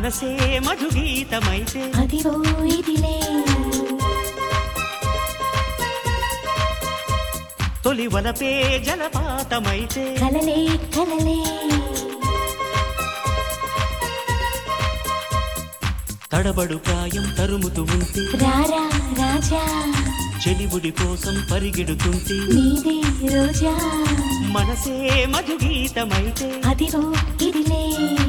మనసే మధుగీతమైతే అదివో ఇదిలే తొలి వలపే జలపాతమైతే కలలే కలలే తడబడు ప్రాయం తరుముతూ ఉంటే రారా రాజా చెలిబుడి కోసం పరిగెడుతుంటే నీదే రోజా మనసే మధుగీతమైతే అదివో ఇదిలే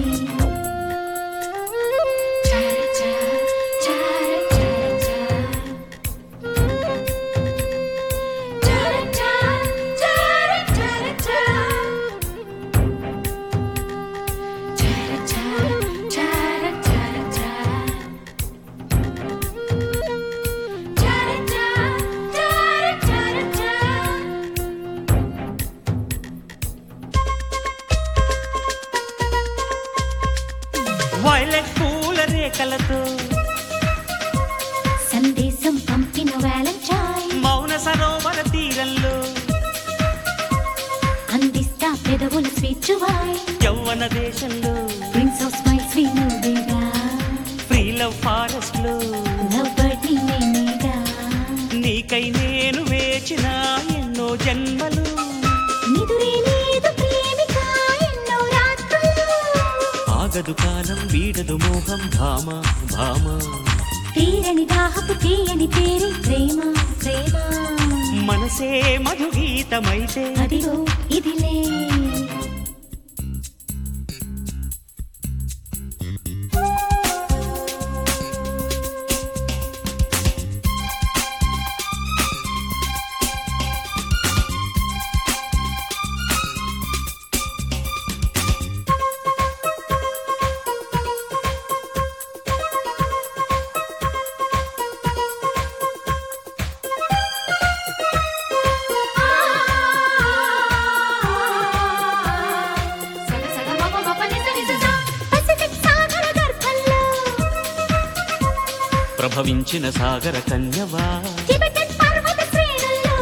వైలెట్ పూల రేఖలతో సందేశం పంపిన వ్యాలంటైన్ మౌన సరోవర తీరంలో అందిస్తా పెదవుల స్వీట్ వాయ్ యవ్వన దేశంలో ప్రిన్స్ ఆఫ్ స్మైల్స్ వినోదేగా ఫ్రీ లవ్ ఫారెస్ట్ లో లవ్ బర్డ్ నేనేగా నీకై నేను వేచిన ఎన్నో జన్మలు నిదురే లేదు ప్రేమిక ఎన్నో రాత్రులు ఆగదు కాలం వీడదు మోహం భామ భామ తీరని దాహపు తీయని పేరే ప్రేమ ప్రేమ మనసే మధుగీతమైతే అదిగో ఇదిలే పసిఫిక్ సాగర గర్భంలో ప్రభవించిన సాగర కన్యవా టిబెటన్ పర్వత శ్రేణుల్లో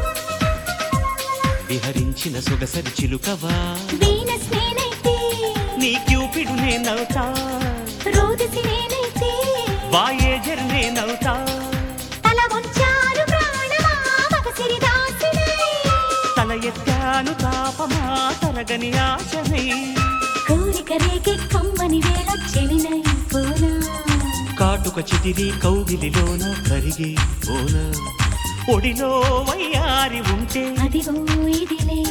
విహరించిన సొగసరి చిలుకవా వీనస్ నేనైతే నీ క్యూపిడు నేనవుతా రోదసి నేనైతే వాయేజర్ నేనవుతా తల వంచారు ప్రాణమా మగసిరి దాసినై తల ఎత్తాను తాపమా తరగని ఆశనై కోరిక రేగే కమ్మని వేళ చెలినై పోనా కాటుక చిదిరి కౌగిలిలోన కరిగే పోన ఒడిలో వయ్యారి ఉంటే అదిగో ఇదిలే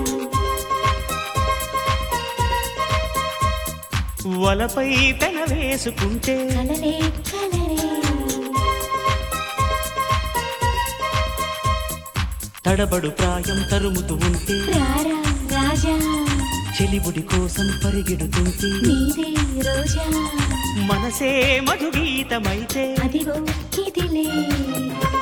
వలపై పెన వేసుకుంటే కలలే కలలే తడబడు ప్రాయం తరుముతూ ఉంటే రారా రాజా చెలిబుడి కోసం పరిగెడుతుంటే నీదే రోజా మనసే మధుగీతమైతే అదిగో ఇదిలే